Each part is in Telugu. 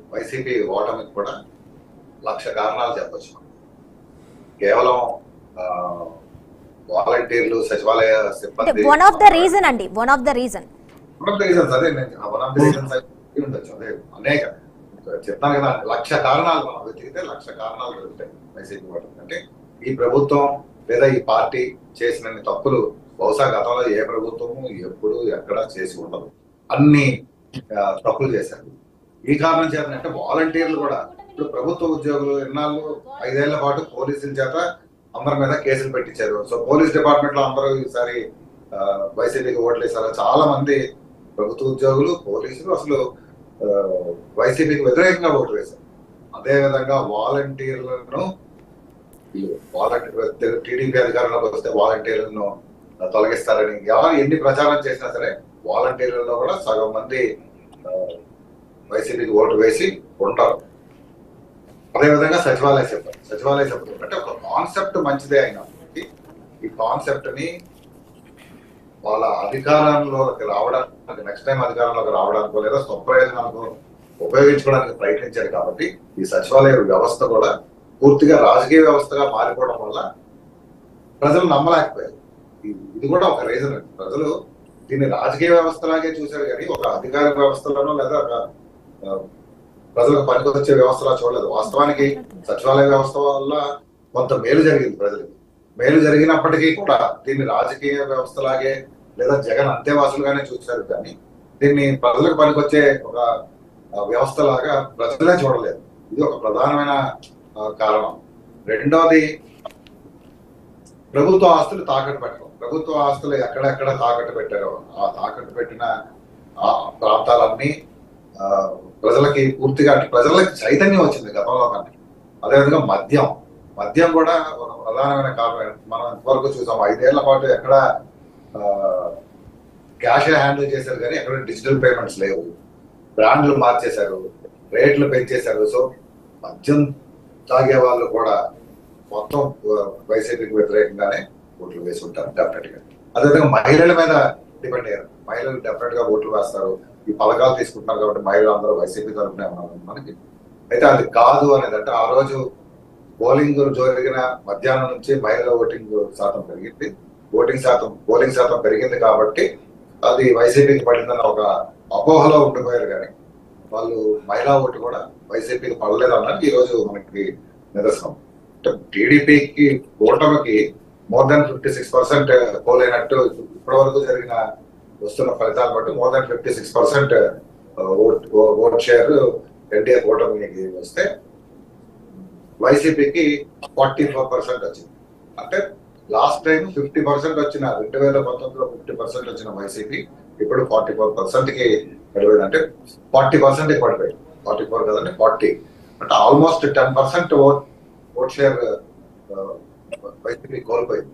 వైసీపీ ఓటమికి కూడా లక్ష కారణాలు చెప్పొచ్చు కేవలం ఆ, వాలంటీర్లు సచివాలయ అంటే సిబ్బంది వన్ ఆఫ్ ద రీజన్ అండి one of the reason one of the reasons అదే నేను వన్ ఆఫ్ ద రీజన్స్ ఉండొచ్చు అదే అనేక చెప్తాను కదా లక్ష కారణాలు మనం వెతికితే లక్ష కారణాలు దొరుకుతాయి వైసీపీ ఓటమి అంటే ఈ ప్రభుత్వం లేదా ఈ పార్టీ చేసిన తప్పులు బహుశా గతంలో ఏ ప్రభుత్వము ఎప్పుడు ఎక్కడ చేసి ఉండదు అన్ని ఆ, తప్పులు చేశారు ఈ కారణం చేతనంటే వాలంటీర్లు కూడా ఇప్పుడు ప్రభుత్వ ఉద్యోగులు ఎన్నాళ్ళు ఐదేళ్ల పాటు పోలీసుల చేత అందరి మీద కేసులు పెట్టించారు సో పోలీస్ డిపార్ట్మెంట్ లో అందరూ ఈసారి ఆ, వైసీపీకి ఓట్లు వేశారు చాలా మంది ప్రభుత్వ ఉద్యోగులు పోలీసులు అసలు ఆ, వైసీపీకి వ్యతిరేకంగా ఓట్లు వేశారు అదే విధంగా వాలంటీర్లను వాలంటీర్ టీడీపీ అధికారంలోకి వస్తే వాలంటీర్లను తొలగిస్తారని ఎవరు ఎన్ని ప్రచారం చేసినా సరే వాలంటీర్లలో కూడా సగం మంది ఆ, వైసీపీకి ఓటు వేసి ఉంటారు అదేవిధంగా సచివాలయ సిబ్బంది సచివాలయ సిబ్బంది అంటే ఒక కాన్సెప్ట్ మంచిదే అయినప్పటికీ ఈ కాన్సెప్ట్ ని వాళ్ళ అధికారంలోకి రావడానికి నెక్స్ట్ టైం అధికారంలోకి రావడానికో లేదా స్వప్రయోజనాలకు ఉపయోగించుకోవడానికి ప్రయత్నించారు కాబట్టి ఈ సచివాలయ వ్యవస్థ కూడా పూర్తిగా రాజకీయ వ్యవస్థగా మారిపోవడం వల్ల ప్రజలు నమ్మలేకపోయారు ఇది- ఇది కూడా ఒక రీజన్ ప్రజలు దీన్ని రాజకీయ వ్యవస్థలాగే చూశారు కానీ ఒక అధికార వ్యవస్థలోనో లేదా ఒక ఆ, ప్రజలకు పనికొచ్చే వ్యవస్థలా చూడలేదు వాస్తవానికి సచివాలయ వ్యవస్థ వల్ల కొంత మేలు జరిగింది ప్రజలకి మేలు జరిగినప్పటికీ కూడా దీన్ని రాజకీయ వ్యవస్థలాగే లేదా జగన్ అంతేవాసులుగానే చూశారు కానీ దీన్ని ప్రజలకు పనికొచ్చే ఒక ఆ, వ్యవస్థలాగా ప్రజలే చూడలేదు ఇది ఒక ప్రధానమైన ఆ, కారణం రెండోది ప్రభుత్వ ఆస్తులు తాకట్టు పెట్టడం ప్రభుత్వ ఆస్తులు ఎక్కడెక్కడ తాకట్టు పెట్టారో ఆ తాకట్టు పెట్టిన ఆ ప్రాంతాలన్నీ ఆ, ప్రజలకి పూర్తిగా అంటే ప్రజలకి చైతన్యం వచ్చింది గతంలో కంటే అదేవిధంగా మద్యం మద్యం కూడా ఒక ప్రధానమైన కారణం మనం ఇంతవరకు చూసాం ఐదేళ్ల పాటు ఎక్కడ క్యాష్ హ్యాండిల్ చేశారు కానీ ఎక్కడ డిజిటల్ పేమెంట్స్ లేవు బ్రాండ్లు మార్చేశారు రేట్లు పెంచేశారు సో మద్యం తాగే వాళ్ళు కూడా మొత్తం ఆ, వైసీపీకి వ్యతిరేకంగానే ఓట్లు వేసి ఉంటారు డెఫినెట్ గా అదేవిధంగా మహిళల మీద డిపెండ్ అయ్యారు మహిళలు డెఫినెట్ గా ఓట్లు వేస్తారు ఈ పథకాలు తీసుకుంటున్నారు కాబట్టి మహిళలు అందరూ వైసీపీ తరఫునే ఉన్నారు మనకి అయితే అది కాదు అనేది అంటే ఆ రోజు పోలింగ్ జరిగిన మధ్యాహ్నం నుంచి మహిళల ఓటింగ్ శాతం పెరిగింది ఓటింగ్ శాతం పోలింగ్ శాతం పెరిగింది కాబట్టి అది వైసీపీకి పడిందని ఒక అపోహలో ఉండిపోయారు కానీ వాళ్ళు మహిళా ఓటు కూడా వైసీపీకి పడలేదు అన్నది ఈ రోజు మనకి నిదర్శనం అంటే టీడీపీకి ఓటమికి more than fifty six percent పోలైనట్టు ఇప్పటి వరకు జరిగిన వస్తున్న ఫలితాలు బట్టి more than fifty six percent vote vote share NDA ఓటమికి వస్తే వైసీపీకి ఫార్టీ ఫోర్ పర్సెంట్ వచ్చింది అంటే లాస్ట్ టైం ఫిఫ్టీ పర్సెంట్ వచ్చిన రెండు వేల పంతొమ్మిదిలో ఫిఫ్టీ పర్సెంట్ వచ్చిన వైసీపీ ఇప్పుడు ఫార్టీ ఫోర్ పర్సెంట్ కి పడిపోయింది అంటే ఫార్టీ పర్సెంట్ కి పడిపోయింది ఫార్టీ ఫోర్ కదండి ఫార్టీ అంటే almost ten percent vote vote share YCP కోల్పోయింది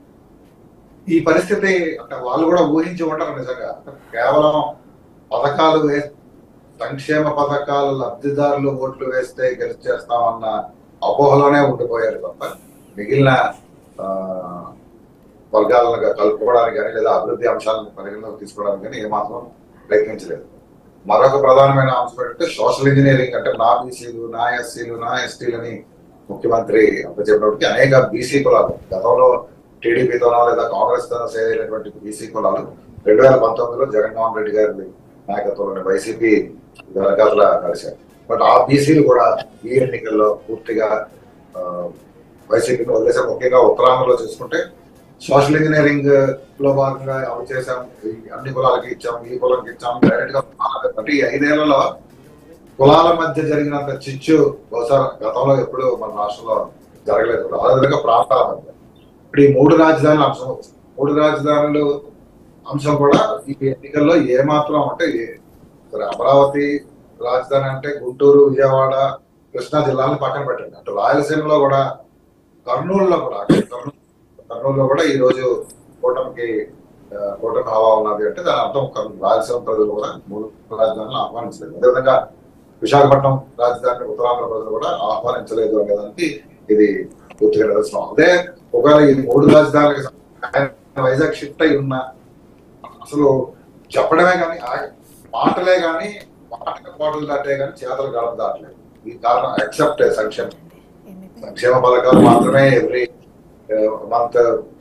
ఈ పరిస్థితి అంటే వాళ్ళు కూడా ఊహించి ఉంటారు నిజంగా కేవలం పథకాలు వే సంక్షేమ పథకాలు లబ్ధిదారులు ఓట్లు వేస్తే గెలిచేస్తామన్న అపోహలోనే ఉండిపోయారు తప్ప మిగిలిన ఆ, వర్గాలను కలుపుకోవడానికి కానీ లేదా అభివృద్ధి అంశాలను పరిగణలోకి తీసుకోవడానికి కానీ ఏమాత్రం ప్రయత్నించలేదు మరొక ప్రధానమైన అంశం ఏంటంటే సోషల్ ఇంజనీరింగ్ అంటే నా బీసీలు నా ఎస్సీలు నా ఎస్టీలని ముఖ్యమంత్రి చెప్పినప్పటికీ అనేక బీసీ కులాలు గతంలో టీడీపీతోనో లేదా కాంగ్రెస్ తోనో చేరినటువంటి బీసీ కులాలు రెండు వేల పంతొమ్మిదిలో జగన్మోహన్ రెడ్డి గారి నాయకత్వంలోని వైసీపీ వెనకాతల కలిశారు బట్ ఆ బీసీలు కూడా ఈ ఎన్నికల్లో పూర్తిగా ఆ, వైసీపీని వదిలేసాం ముఖ్యంగా ఉత్తరాంధ్రలో చూసుకుంటే సోషల్ ఇంజనీరింగ్ లో భాగంగా అవి చేసాం ఈ అన్ని కులాలకి ఇచ్చాం ఈ కులాలకి ఇచ్చాం డైరెక్ట్ గా అంటే ఈ ఐదేళ్లలో కులాల మధ్య జరిగినంత చిచ్చు బహుశా గతంలో ఎప్పుడు మన రాష్ట్రంలో జరగలేదు అదేవిధంగా ప్రాంతాల మధ్య ఇప్పుడు ఈ మూడు రాజధానుల అంశం వచ్చింది మూడు రాజధానులు అంశం కూడా ఈ ఎన్నికల్లో ఏమాత్రం అంటే ఏ- సరే అమరావతి రాజధాని అంటే గుంటూరు విజయవాడ కృష్ణా జిల్లాలను పక్కన పెట్టండి అటు రాయలసీమలో కూడా కర్నూలులో కూడా అటు కర్నూలు కర్నూలులో కూడా ఈ రోజు కూటమికి ఆ, కూటమి హవా ఉన్నది అంటే దాని అర్థం కర్నూలు రాయలసీమ ప్రజలు కూడా మూడు రాజధానులు ఆహ్వానించలేదు అదేవిధంగా విశాఖపట్నం రాజధాని ఉత్తరాంధ్ర ప్రజలు కూడా ఆహ్వానించలేదు అనేదానికి ఇది పూర్తిగా నిదర్శనం అదే ఒకవేళ ఈ మూడు రాజధానులకి ఆయన వైజాగ్ షిఫ్ట్ అయి ఉన్న అసలు చెప్పడమే కానీ ఆ మాటలే కానీ మాట కోటలు దాటే కానీ చేతలు గడప దాటలేదు ఈ కారణం అక్సెప్ట్ సంక్షేమ సంక్షేమ పథకాలు మాత్రమే ఎవ్రీ మంత్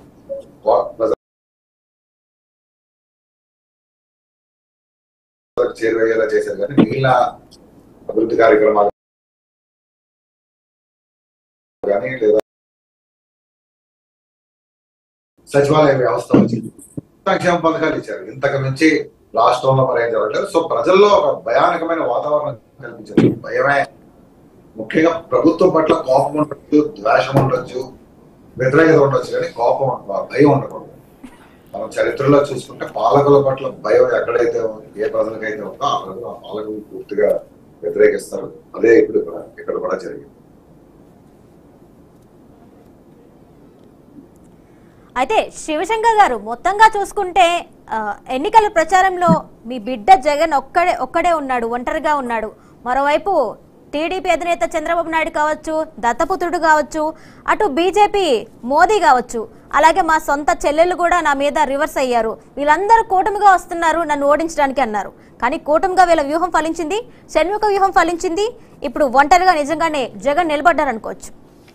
చేరువయ్యేలా చేశారు కానీ మిగిలిన అభివృద్ధి కార్యక్రమాలు కానీ లేదా సచివాలయ వ్యవస్థ వచ్చింది సంక్షేమ పథకాలు ఇచ్చారు ఇంతకు మించి రాష్ట్రంలో మరి ఏం జరగలేదు సో ప్రజల్లో ఒక భయానకమైన వాతావరణం కల్పించారు భయమే ముఖ్యంగా ప్రభుత్వం పట్ల కోపం ఉండొచ్చు ద్వేషం ఉండొచ్చు వ్యతిరేకత ఉండొచ్చు కానీ కోపం ఉండ- భయం ఉండకూడదు మనం చరిత్రలో చూసుకుంటే పాలకుల పట్ల భయం ఎక్కడైతే ఉందో, ఏ ప్రజలకైతే ఉందో ఆ ప్రజలు ఆ పాలకులు పూర్తిగా వ్యతిరేకిస్తారు అదే ఇప్పుడు ఇక్కడ ఇక్కడ కూడా జరిగింది అయితే శివశంకర్ గారు మొత్తంగా చూసుకుంటే ఆ, ఎన్నికల ప్రచారంలో మీ బిడ్డ జగన్ ఒక్కడే ఒక్కడే ఉన్నాడు ఒంటరిగా ఉన్నాడు మరోవైపు టీడీపీ అధినేత చంద్రబాబు నాయుడు కావచ్చు దత్తపుత్రుడు కావచ్చు అటు బీజేపీ మోదీ కావచ్చు అలాగే మా సొంత చెల్లెళ్ళు కూడా నా మీద రివర్స్ అయ్యారు వీళ్ళందరూ కూటమిగా వస్తున్నారు నన్ను ఓడించడానికి అన్నారు కానీ కూటమిగా వీళ్ళ వ్యూహం ఫలించింది షణ్ముఖ వ్యూహం ఫలించింది ఇప్పుడు ఒంటరిగా నిజంగానే జగన్ నిలబడ్డారు అనుకోవచ్చు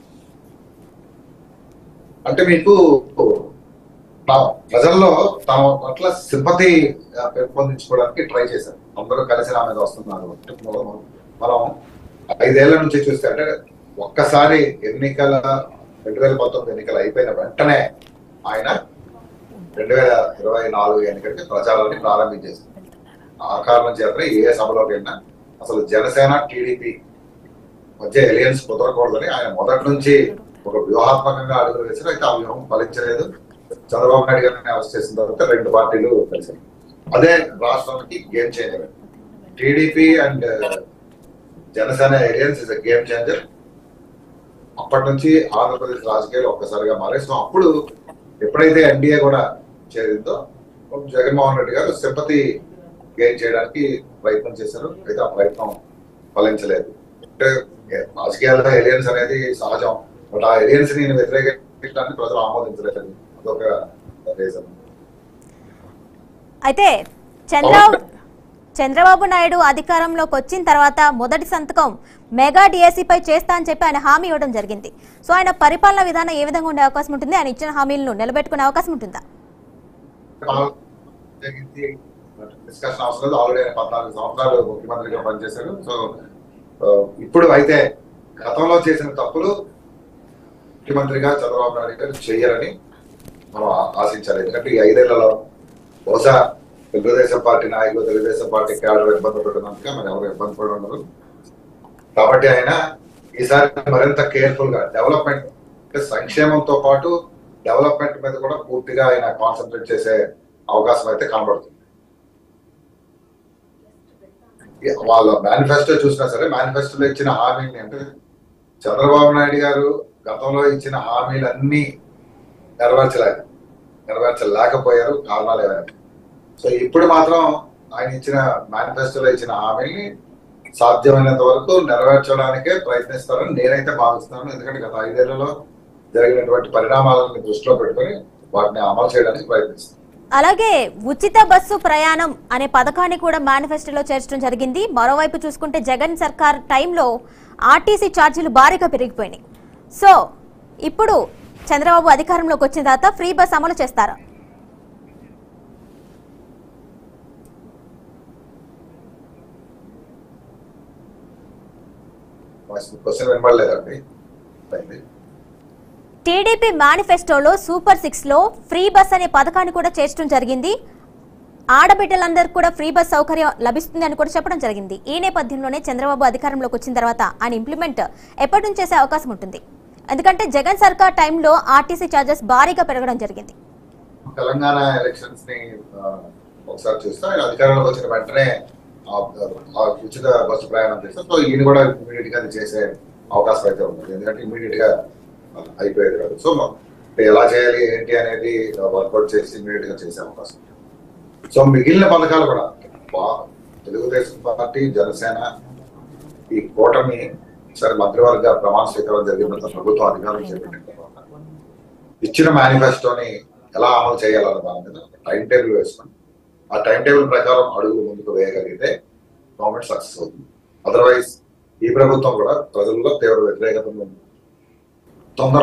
అంటే మీకు ప్ర- ప్రజల్లో తమ పట్ల సింపతి పెంపొందించుకోవడానికి ట్రై చేశారు అందరూ కలిసి నా మీద వస్తున్నారు అంటే మనం మనం ఐదేళ్ల నుంచి చూస్తే అంటే ఒక్కసారి ఎన్నికల రెండు వేల పంతొమ్మిది ఎన్నికలు అయిపోయిన వెంటనే ఆయన రెండు వేల ఇరవై నాలుగు ఎన్నికలకి ప్రచారాన్ని ప్రారంభించేశారు ఆ కారణం చేతనే ఏ సభలోకి వెళ్ళినా అసలు జనసేన టీడీపీ మధ్య ఎలియన్స్ కుదరకూడదని ఆయన మొదటి నుంచి ఒక వ్యూహాత్మకంగా అడుగులు వేశారు అయితే ఆ వ్యూహం ఫలించలేదు చంద్రబాబు నాయుడు గారిని అరెస్ట్ చేసిన తర్వాత రెండు పార్టీలు కలిసాయి అదే రాష్ట్రానికి game changer TDP and Janasena alliance is game changer అప్పటి నుంచి ఆంధ్రప్రదేశ్ రాజకీయాలు ఒక్కసారిగా మారాయి సో అప్పుడు ఎప్పుడైతే ఎన్డీఏ కూడా చేరిందో జగన్మోహన్ రెడ్డి గారు సింపతి గెయిన్ చేయడానికి ప్రయత్నం చేశారు అయితే ఆ ప్రయత్నం ఫలించలేదు అంటే రాజకీయాల్లో ఎలియన్స్ అనేది సహజం బట్ ఆ ఎలియన్స్ నేను వ్యతిరేకించడానికి ప్రజలు ఆమోదించలేదు అదొక రీజన్ అయితే చంద్రబాబు చంద్రబాబు నాయుడు అధికారంలోకి వచ్చిన తర్వాత మొదటి సంతకం మెగా డిఎస్సిపై చేస్తా అని చెప్పి ఆయన హామీ ఇవ్వడం జరిగింది సో ఆయన పరిపాలన విధానం ఏ విధంగా ఉండే అవకాశం ఉంటుంది ఆయన ఇచ్చిన హామీలను నిలబెట్టుకునే అవకాశం ఉంటుందా డిస్కషన్ అవసరం లేదు ఆల్రెడీ ఆయన పద్నాలుగు సంవత్సరాలు ముఖ్యమంత్రిగా పనిచేశారు సో ఆ, ఇప్పుడు అయితే గతంలో చేసిన తప్పులు ముఖ్యమంత్రిగా చంద్రబాబు నాయుడు గారు చెయ్యాలని మనం ఆ- ఆశించాలి ఎందుకంటే ఈ ఐదేళ్లలో బహుశా తెలుగుదేశం పార్టీ నాయకులు తెలుగుదేశం పార్టీ క్యాడర్ ఇబ్బంది పడినందుకే మరి ఎవరు ఇబ్బంది పడి ఉండరు కాబట్టి ఆయన ఈసారి మరింత కేర్ఫుల్ గా డెవలప్మెంట్ అంటే సంక్షేమంతో పాటు డెవలప్మెంట్ మీద కూడా పూర్తిగా ఆయన కాన్సన్ట్రేట్ చేసే అవకాశం అయితే కనబడుతుంది ఈ- వాళ్ళ మేనిఫెస్టో చూసినా సరే మేనిఫెస్టోలో ఇచ్చిన హామీని అంటే చంద్రబాబు నాయుడు గారు గతంలో ఇచ్చిన హామీలన్నీ నెరవేర్చలేదు నెరవేర్చలేకపోయారు కారణాలు ఏమైనా సో ఇప్పుడు మాత్రం ఆయన ఇచ్చిన మేనిఫెస్టోలో ఇచ్చిన హామీని సాధ్యమైనంత వరకు నెరవేర్చడానికే ప్రయత్నిస్తారని నేనైతే భావిస్తున్నాను ఎందుకంటే గత ఐదేళ్లలో జరిగినటువంటి పరిణామాలను దృష్టిలో పెట్టుకొని వాటిని అమలు చేయడానికి ప్రయత్నిస్తాను అలాగే ఉచిత బస్సు ప్రయాణం అనే పథకాన్ని కూడా మేనిఫెస్టోలో చేర్చడం జరిగింది మరోవైపు చూసుకుంటే జగన్ సర్కార్ టైంలో ఆర్టీసీ ఛార్జీలు భారీగా పెరిగిపోయినాయి సో ఇప్పుడు చంద్రబాబు అధికారంలోకి వచ్చిన తర్వాత ఫ్రీ బస్ అమలు చేస్తారా క్వశ్చన్ వినబడలేదండి అయింది. టీడీపీ మేనిఫెస్టోలో సూపర్ సిక్స్ లో ఫ్రీ బస్ అనే పథకాన్ని కూడా చేర్చడం జరిగింది ఆడబిడ్డలందరికీ కూడా ఫ్రీ బస్ సౌకర్యం లభిస్తుంది అని కూడా చెప్పడం జరిగింది ఈ నేపథ్యంలోనే చంద్రబాబు అధికారంలోకి వచ్చిన తర్వాత ఆయన ఇంప్లిమెంట్ ఎప్పటి నుంచి చేసే అవకాశం ఉంటుంది ఎందుకంటే జగన్ సర్కార్ టైంలో ఆర్టీసీ ఛార్జెస్ భారీగా పెరగడం జరిగింది తెలంగాణ ఎలక్షన్స్ ని ఆ, ఒకసారి చూస్తే ఆయన అధికారంలోకి వచ్చిన వెంటనే ఆ, ఆ ఉచిత బస్సు ప్రయాణం చేస్తారు సో ఈయన కూడా ఇమీడియట్ గా అది చేసే అవకాశం అయితే ఉంది ఎందుకంటే ఇమీడియట్ గా ఆ, అయిపోయేది కాదు సో ఎలా చేయాలి ఏంటి అనేది వర్కౌట్ చేసి ఇమీడియట్ గా చేసే అవకాశం ఉంది. సో మిగిలిన పథకాలు కూడా బా- తెలుగుదేశం పార్టీ జనసేన ఈ కూటమి సరే మంత్రివర్గ ప్రమాణ స్వీకారం జరిగిన తర్వాత ప్రభుత్వం అధికారం చేపట్టిన తర్వాత ఇచ్చిన మేనిఫెస్టోని ఎలా అమలు చేయాలన్న దాని మీద టైం టేబుల్ వేసుకొని ఆ టైం టేబుల్ ప్రకారం అడుగులు ముందుకు వేయగలిగితే గవర్నమెంట్ సక్సెస్ అవుతుంది అదర్వైజ్ ఈ ప్రభుత్వం కూడా ప్రజల్లో తీవ్ర వ్యతిరేకత ఉంది తొందర